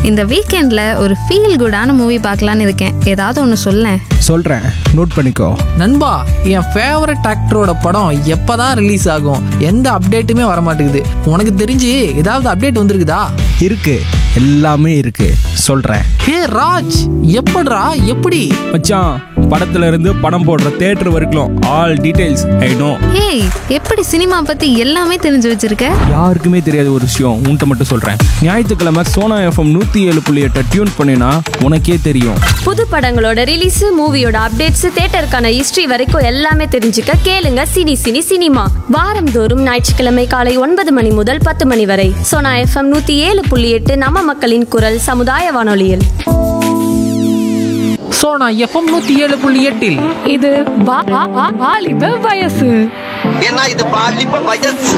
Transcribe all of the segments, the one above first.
இந்த வீக்கெண்ட்ல ஒரு ஃபீல் குடான மூவி பார்க்கலான்னு இருக்கேன் ஏதாவது ஒன்று சொல்லேன் சொல்கிறேன் நோட் பண்ணிக்கோ நண்பா என் ஃபேவரட் ஆக்டரோட படம் எப்பதான் ரிலீஸ் ஆகும் எந்த அப்டேட்டுமே வர மாட்டேங்குது உனக்கு தெரிஞ்சு ஏதாவது அப்டேட் வந்திருக்குதா இருக்கு எல்லாமே இருக்கு சொல்கிறேன் ஹே ராஜ் எப்படிடா எப்படி மச்சான் படத்துல இருந்து படம் போடுற தேட்டர் வரைக்கும் all details I know hey எப்படி சினிமா பத்தி எல்லாமே தெரிஞ்சு வச்சிருக்க யாருக்குமே தெரியாத ஒரு விஷயம் உன்கிட்ட மட்டும் சொல்கிறேன் ஞாயிற்றுக்கிழமை சோனா எஃப்எம் நூற்றி ஏழு புள்ளி எட்டை டியூன் பண்ணினா உனக்கே தெரியும் புது படங்களோட ரிலீஸ் மூவியோட அப்டேட்ஸ் தேட்டருக்கான ஹிஸ்டரி வரைக்கும் எல்லாமே தெரிஞ்சுக்க கேளுங்க சினி சினி சினிமா வாரந்தோறும் ஞாயிற்றுக்கிழமை காலை ஒன்பது மணி முதல் பத்து மணி வரை சோனா எஃப்எம் நூத்தி ஏழு புள்ளி எட்டு நம்ம மக்களின் குரல் சமுதாய வானொலியில் ஸோ நான் எஃப்எம் நூற்றி ஏழு புள்ளி எட்டில் இது வா- வா- வா- வாலிப வயசு ஏன்னா இது பாலிப்ப வயசு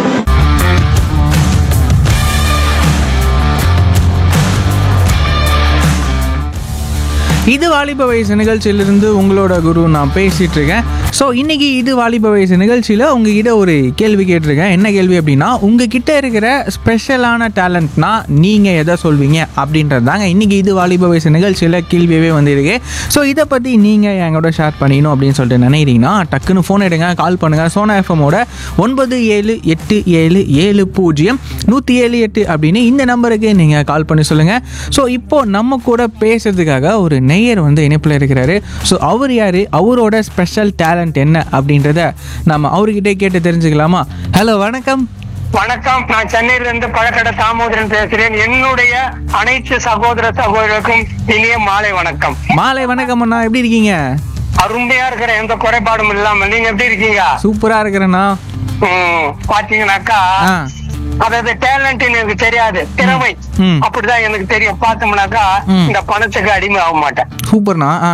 இது வாலிப வயசு நிகழ்ச்சியிலிருந்து உங்களோட குரு நான் பேசிட்டு இருக்கேன் ஸோ இன்னைக்கு இது வாலிப வயசு நிகழ்ச்சியில் உங்ககிட்ட ஒரு கேள்வி கேட்டிருக்கேன் என்ன கேள்வி அப்படின்னா உங்ககிட்ட இருக்கிற ஸ்பெஷலான டேலண்ட்னா நீங்கள் எதை சொல்வீங்க அப்படின்றது தாங்க இன்னைக்கு இது வாலிப வயசு நிகழ்ச்சியில் கேள்வியவே வந்திருக்கு ஸோ இதை பற்றி நீங்கள் எங்களோட ஷேர் பண்ணிக்கணும் அப்படின்னு சொல்லிட்டு நினைக்கிறீங்கன்னா டக்குன்னு ஃபோன் எடுங்க கால் பண்ணுங்கள் சோனா எஃப்எம்மோட ஒன்பது ஏழு எட்டு ஏழு ஏழு பூஜ்ஜியம் நூற்றி ஏழு எட்டு அப்படின்னு இந்த நம்பருக்கு நீங்கள் கால் பண்ணி சொல்லுங்கள் ஸோ இப்போ நம்ம கூட பேசுறதுக்காக ஒரு நெய்யர் வந்து இணைப்பில் இருக்கிறாரு ஸோ அவர் யார் அவரோட ஸ்பெஷல் டேலண்ட் என்ன அப்படின்றத நம்ம அவர்கிட்டே கேட்டு தெரிஞ்சுக்கலாமா ஹலோ வணக்கம் வணக்கம் நான் சென்னையில இருந்து பழக்கடை தாமோதரன் பேசுறேன் என்னுடைய அனைத்து சகோதர சகோதரருக்கும் இனிய மாலை வணக்கம் மாலை வணக்கம் அண்ணா எப்படி இருக்கீங்க அருமையா இருக்கிற எந்த குறைபாடும் இல்லாம நீங்க எப்படி இருக்கீங்க சூப்பராக இருக்கிறேண்ணா ம், பாத்தீங்கன்னாக்கா ஆ அதாவது டேலண்ட் எனக்கு தெரியாது திறமை ம். அப்படிதான் எனக்கு தெரியும் பார்த்தோம்னாக்கா ம். இந்த பணத்துக்கு அடிமை ஆக மாட்டேன் சூப்பர்ண்ணா ஆ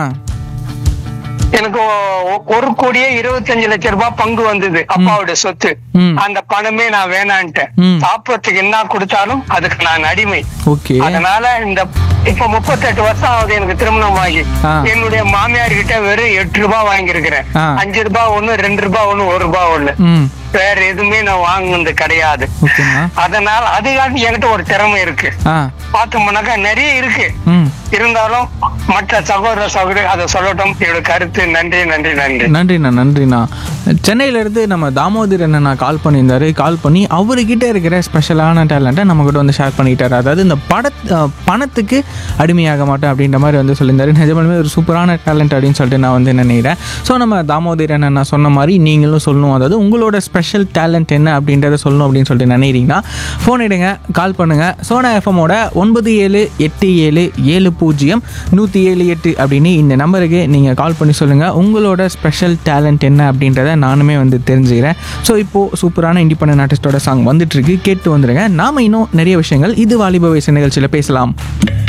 எனக்கு ஒ- ஒரு கோடியே இருபத்தஞ்சு லட்சம் ரூபாய் பங்கு வந்தது அப்பாவோட சொத்து ம். அந்த பணமே நான் வேணான்ட்டேன் ம். சாப்பிடறதுக்கு என்ன கொடுத்தாலும் அதுக்கு நான் அடிமை ஓகே அதனால இந்த இப்ப முப்பத்தெட்டு வருஷம் ஆகுது எனக்கு திருமணம் ஆகி ஆ. என்னுடைய மாமியார் கிட்ட வெறும் எட்டு ரூபாய் வாங்கியிருக்கிறேன் ஆ. அஞ்சு ரூபாய் ஒண்ணு ரெண்டு ரூபாய் ஒண்ணு ஒரு ரூபாய் ஒண்ணு ம் வேற எதுவுமே நான் வாங்குனது கிடையாது ஓகேண்ணா அதனால அதுக்காக என்கிட்ட ஒரு திறமை இருக்கு ஆ பார்த்தோம்னாக்கா நிறைய இருக்கு ம் இருந்தாலும் மற்ற சகோதர சகோதரி அதை சொல்லட்டும் என்னோட கருத்து நன்றி நன்றி நன்றி நன்றிண்ணா நன்றிண்ணா சென்னையிலேருந்து நம்ம தாமோதர் அண்ணா கால் பண்ணியிருந்தாரு கால் பண்ணி அவர்கிட்ட இருக்கிற ஸ்பெஷலான டேலண்ட்டை நம்ம கிட்ட வந்து ஷேர் பண்ணிக்கிட்டாரு அதாவது இந்த பட அஹ், பணத்துக்கு அடிமையாக மாட்டேன் அப்படின்ற மாதிரி வந்து சொல்லியிருந்தாரு நிஜமாலுமே ஒரு சூப்பரான டேலண்ட் அப்படின்னு சொல்லிட்டு நான் வந்து நினைக்கிறேன் ஸோ நம்ம தாமோதர் அண்ணா சொன்ன மாதிரி நீங்களும் சொல்லணும் அதாவது உங்களோட ஸ்பெஷல் டேலண்ட் என்ன அப்படின்றத சொல்லணும் அப்படின்னு சொல்லிட்டு நினைக்கிறீங்கன்னா ஃபோன் எடுங்க கால் பண்ணுங்கள் சோனா எஃப்எம்மோட ஒன்பது ஏழு எட்டு ஏழு ஏழு பூஜ்ஜியம் நூற்றி ஏழு எட்டு அப்படின்னு இந்த நம்பருக்கு நீங்கள் கால் பண்ணி சொல்லுங்கள் உங்களோட ஸ்பெஷல் டேலண்ட் என்ன அப்படின்றத நானுமே வந்து தெரிஞ்சுக்கிறேன் ஸோ இப்போது சூப்பரான இண்டிபெண்டன்ட் ஆர்டிஸ்டோட சாங் வந்துட்டுருக்கு கேட்டு வந்துடுங்க நாம் இன்னும் நிறைய விஷயங்கள் இது வாலிப வயசு நிகழ்ச்சியில் பேசலாம்